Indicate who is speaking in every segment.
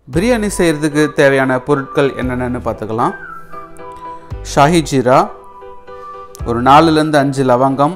Speaker 1: பிரியாணி செய்கிறதுக்கு தேவையான பொருட்கள் என்னென்னு பார்த்துக்கலாம் ஷாஹி ஜீரா ஒரு நாலுலேருந்து அஞ்சு லவங்கம்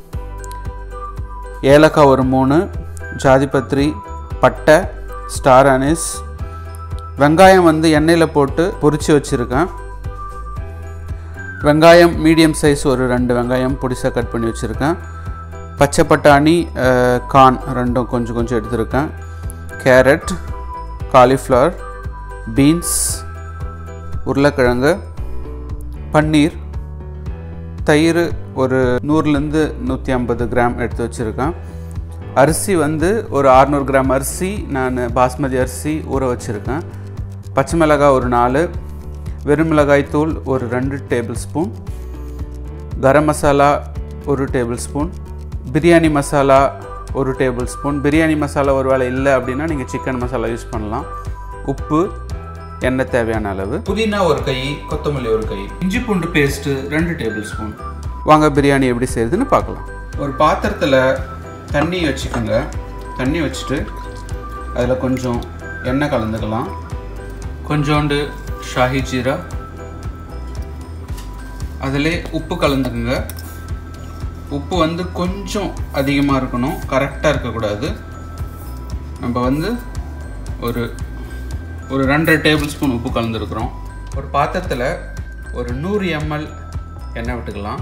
Speaker 1: ஏலக்காய் ஒரு மூணு ஜாதிபத்ரி பட்டை ஸ்டார் அனிஸ் வெங்காயம் வந்து எண்ணெயில் போட்டு பொரிச்சு வச்சுருக்கேன் வெங்காயம் மீடியம் சைஸ் ஒரு ரெண்டு வெங்காயம் பொடிசாக கட் பண்ணி வச்சுருக்கேன் பச்சை பட்டாணி அஹ், கார்ன் ரெண்டும் கொஞ்சம் கொஞ்சம் எடுத்திருக்கேன் கேரட் காலிஃப்ளவர் பீன்ஸ் உருளைக்கிழங்கு பன்னீர் தயிர் ஒரு நூறுலேருந்து நூற்றி ஐம்பது கிராம் எடுத்து வச்சுருக்கேன் அரிசி வந்து ஒரு 600 கிராம் அரிசி நான் பாஸ்மதி அரிசி ஊற வச்சுருக்கேன் பச்சை மிளகாய் ஒரு நாலு வெறும் மிளகாய் தூள் ஒரு ரெண்டு டேபிள் ஸ்பூன் கரம் மசாலா ஒரு டேபிள் ஸ்பூன் பிரியாணி மசாலா ஒரு டேபிள் ஸ்பூன் பிரியாணி மசாலா ஒரு வேளை இல்லை அப்படின்னா நீங்கள் சிக்கன் மசாலா யூஸ் பண்ணலாம் உப்பு எண்ணெய் தேவையான அளவு புதினா ஒரு கை கொத்தமல்லி ஒரு கை இஞ்சி பூண்டு பேஸ்ட்டு ரெண்டு டேபிள் ஸ்பூன் வாங்க பிரியாணி எப்படி செய்யுதுன்னு பார்க்கலாம் ஒரு பாத்திரத்தில் தண்ணி வச்சுக்கோங்க தண்ணி வச்சுட்டு அதில் கொஞ்சம் எண்ணெய் கலந்துக்கலாம் கொஞ்சோண்டு ஷாஹி ஜீரா அதிலே உப்பு கலந்துக்குங்க உப்பு வந்து கொஞ்சம் அதிகமாக இருக்கணும் கரெக்டாக இருக்கக்கூடாது நம்ம வந்து ஒரு ஒரு ரெண்டரை டேபிள் ஸ்பூன் உப்பு கலந்துருக்குறோம் ஒரு பாத்திரத்தில் ஒரு நூறு எம்எல் எண்ணெய் விட்டுக்கலாம்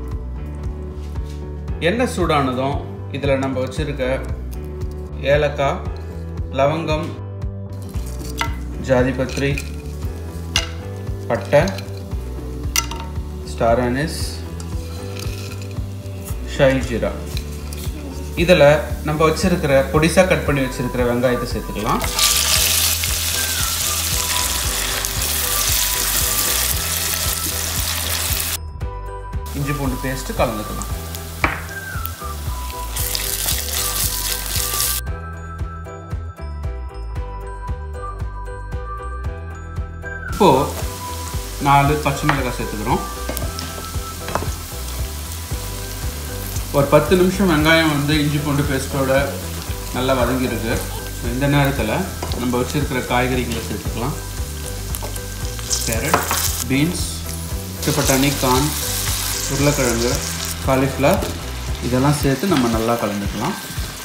Speaker 1: எண்ணெய் சூடானதும் இதில் நம்ம வச்சுருக்க ஏலக்காய் லவங்கம் ஜாதிபத்ரி பட்டை ஸ்டார் அனிஸ் ஷாஹி ஜீரா இதில் நம்ம வச்சிருக்கிற பொடிசாக கட் பண்ணி வச்சிருக்கிற வெங்காயத்தை சேர்த்துக்கலாம் இஞ்சி பூண்டு பேஸ்ட்டு கலந்துக்கலாம் இப்போ நாலு பச்சை மிளகாய் சேர்த்துக்கிறோம் ஒரு பத்து நிமிஷம் வெங்காயம் வந்து இஞ்சி பூண்டு பேஸ்ட்டோட நல்லா வதங்கிருக்கு ஸோ இந்த நேரத்தில் நம்ம வச்சுருக்கிற காய்கறிகளை சேர்த்துக்கலாம் கேரட் பீன்ஸ் பட்டாணி கார்ன் உருளைக்கிழங்கு காலிஃப்ளவர் இதெல்லாம் சேர்த்து நம்ம நல்லா கலந்துக்கலாம்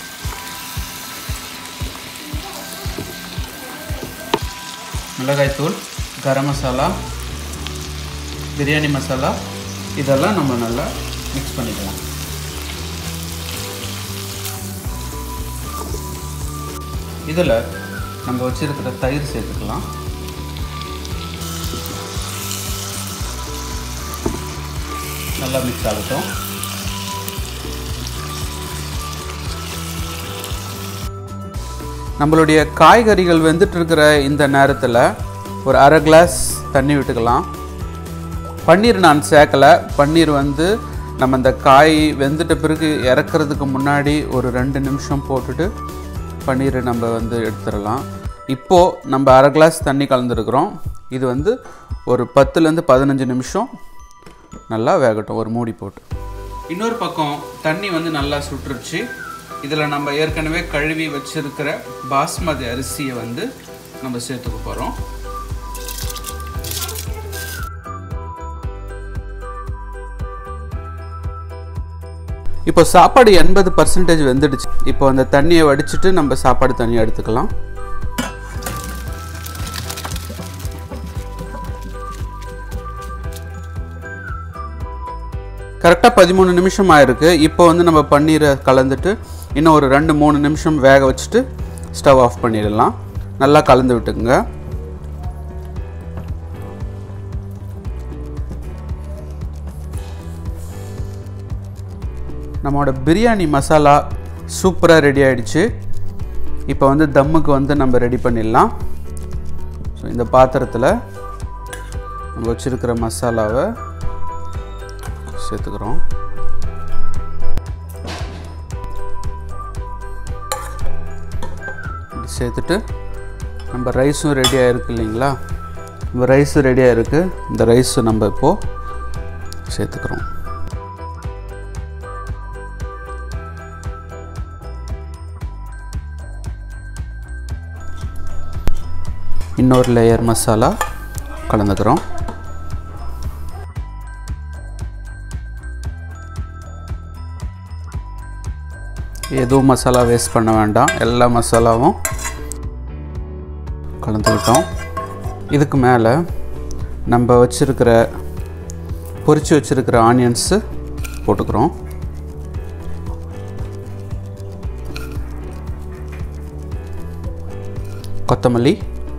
Speaker 1: மிளகாய்த்தூள் கரம் மசாலா பிரியாணி மசாலா இதெல்லாம் நம்ம நல்லா மிக்ஸ் பண்ணிக்கலாம் இதில் நம்ம வச்சிருக்கிற தயிர் சேர்த்துக்கலாம் நல்லா மிக்ஸ் ஆகட்டும் நம்மளுடைய காய்கறிகள் வெந்துட்டு இருக்கிற இந்த நேரத்தில் ஒரு அரை கிளாஸ் தண்ணி விட்டுக்கலாம் பன்னீர் நான் சேர்க்கலை பன்னீர் வந்து நம்ம இந்த காய் வெந்துட்ட பிறகு இறக்குறதுக்கு முன்னாடி ஒரு ரெண்டு நிமிஷம் போட்டுட்டு பன்னீரை நம்ம வந்து எடுத்துடலாம் இப்போது நம்ம அரை கிளாஸ் தண்ணி கலந்துருக்குறோம் இது வந்து ஒரு பத்துலேருந்து பதினஞ்சு நிமிஷம் நல்லா வேகட்டும் ஒரு மூடி போட்டு இன்னொரு பக்கம் தண்ணி வந்து நல்லா சுட்டுருச்சு இதில் நம்ம ஏற்கனவே கழுவி வச்சிருக்கிற பாஸ்மதி அரிசியை வந்து நம்ம சேர்த்துக்க போகிறோம் இப்போ சாப்பாடு எண்பது பர்சன்டேஜ் வெந்துடுச்சு இப்போ அந்த தண்ணியை வடிச்சிட்டு நம்ம சாப்பாடு தண்ணியை எடுத்துக்கலாம் கரெக்டாக பதிமூணு நிமிஷம் ஆயிருக்கு இப்போ வந்து நம்ம பன்னீரை கலந்துட்டு இன்னும் ஒரு ரெண்டு மூணு நிமிஷம் வேக வச்சுட்டு ஸ்டவ் ஆஃப் பண்ணிடலாம் நல்லா கலந்து விட்டுக்குங்க நம்மளோட பிரியாணி மசாலா சூப்பராக ரெடி ஆயிடுச்சு இப்போ வந்து தம்முக்கு வந்து நம்ம ரெடி பண்ணிடலாம் ஸோ இந்த பாத்திரத்தில் நம்ம வச்சுருக்கிற மசாலாவை சேர்த்துக்கிறோம் இப்படி சேர்த்துட்டு நம்ம ரைஸும் ரெடியாக இருக்கு இல்லைங்களா நம்ம ரைஸும் ரெடியாக இருக்குது இந்த ரைஸு நம்ம இப்போது சேர்த்துக்கிறோம் இன்னொரு லேயர் மசாலா கலந்துக்கிறோம் எதுவும் மசாலா வேஸ்ட் பண்ண வேண்டாம் எல்லா மசாலாவும் கலந்துக்கிட்டோம் இதுக்கு மேலே நம்ம வச்சுருக்கிற பொரித்து வச்சுருக்கிற ஆனியன்ஸு போட்டுக்கிறோம் கொத்தமல்லி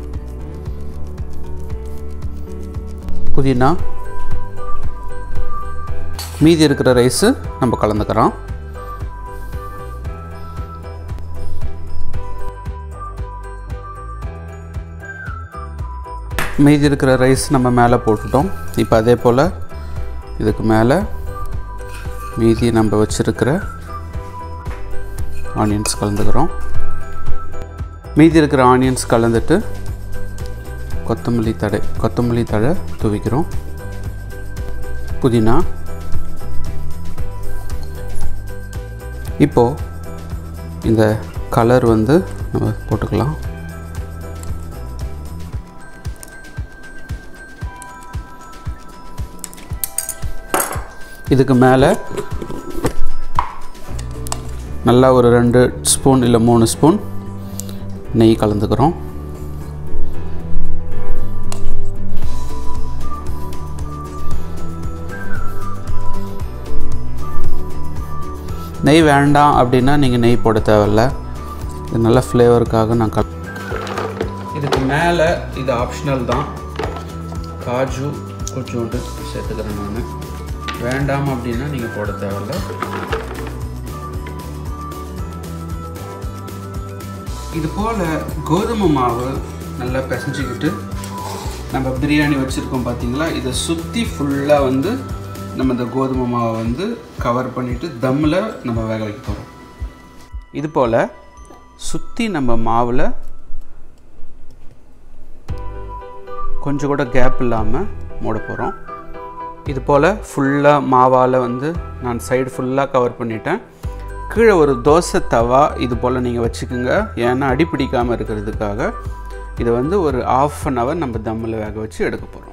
Speaker 1: புதினா மீதி இருக்கிற ரைஸு நம்ம கலந்துக்கிறோம் மீதி இருக்கிற ரைஸ் நம்ம மேலே போட்டுட்டோம் இப்போ அதே போல் இதுக்கு மேலே மீதி நம்ம வச்சுருக்கிற ஆனியன்ஸ் கலந்துக்கிறோம் மீதி இருக்கிற ஆனியன்ஸ் கலந்துட்டு கொத்தமல்லி தடை கொத்தமல்லி தழை தூவிக்கிறோம் புதினா இப்போது இந்த கலர் வந்து நம்ம போட்டுக்கலாம் இதுக்கு மேலே நல்லா ஒரு ரெண்டு ஸ்பூன் இல்லை மூணு ஸ்பூன் நெய் கலந்துக்கிறோம் நெய் வேண்டாம் அப்படின்னா நீங்கள் நெய் போட தேவையில்ல இது நல்ல ஃப்ளேவருக்காக நான் கல் இதுக்கு மேலே இது ஆப்ஷனல் தான் காஜு கொஞ்சோண்டு சேர்த்துக்கிறேன் நான் வேண்டாம் அப்படின்னா நீங்கள் போட தேவையில்ல இது போல் கோதுமை மாவு நல்லா பிசைஞ்சிக்கிட்டு நம்ம பிரியாணி வச்சுருக்கோம் பார்த்தீங்களா இதை சுற்றி ஃபுல்லாக வந்து நம்ம இந்த கோதுமை மாவை வந்து கவர் பண்ணிவிட்டு தம்மில் நம்ம வேக வைக்க போகிறோம் இது போல் சுற்றி நம்ம மாவில் கொஞ்சம் கூட கேப் இல்லாமல் மூட போகிறோம் இது போல் ஃபுல்லாக மாவால் வந்து நான் சைடு ஃபுல்லாக கவர் பண்ணிட்டேன் கீழே ஒரு தோசை தவா இது போல் நீங்கள் வச்சுக்கோங்க ஏன்னா அடி பிடிக்காமல் இருக்கிறதுக்காக இதை வந்து ஒரு ஆஃப் அன் ஹவர் நம்ம தம்மில் வேக வச்சு எடுக்க போகிறோம்